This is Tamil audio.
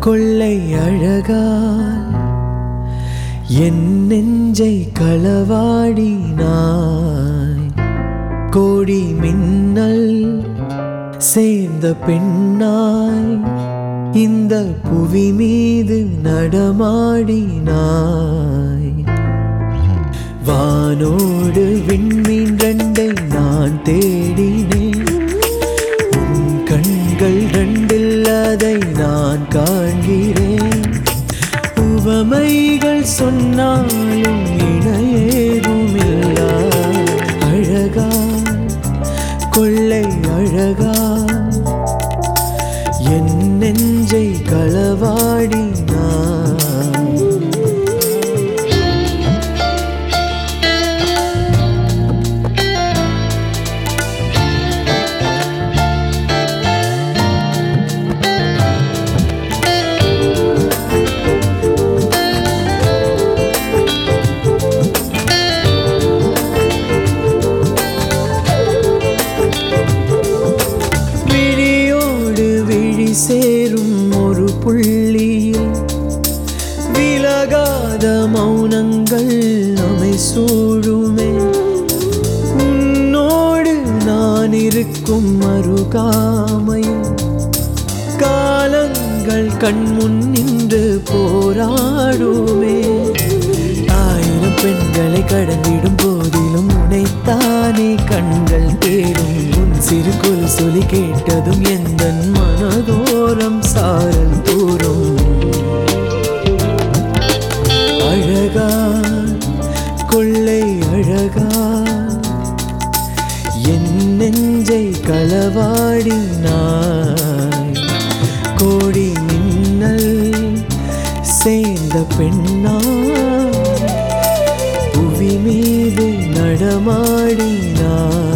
கொள்ளை அழகால் என் நெஞ்சை களவாடினாய் கோடி மின்னல் சேர்ந்த பெண்ணாய் இந்த புவி மீது நடமாடினாய் வானோடு விண்மீன் ரெண்டை நான் தேடினேன் உன் கண்கள் ரெண்டில் அதை நான் காண்கிறேன் உவமைகள் சொன்னாலும் இணையேதுமில்லா அழகா கொள்ளை அழகா என் நெஞ்சை களவாடினான் விழியோடு விழி சேரும் ஒரு புள்ளியில் விலகாத மௌனங்கள் நம்மை சூழுமே உன்னோடு நான் இருக்கும் அருகாமையில் காலங்கள் கண்முன் நின்று போராடுமே ஆயிரம் பெண்களை கடந்திடும் போதிலும் உனைத்தானே கண்கள் தேடும் உன் சிறு குல் சொல்லி கேட்டதும் எந்த மனதோரம் சாரல் தூரும் அழகா கொள்ளை அழகா என் நெஞ்சை களவாடினாய் கோடி மின்னல் சேர்ந்த பெண்ணா புவி மீது நடமாடினாய்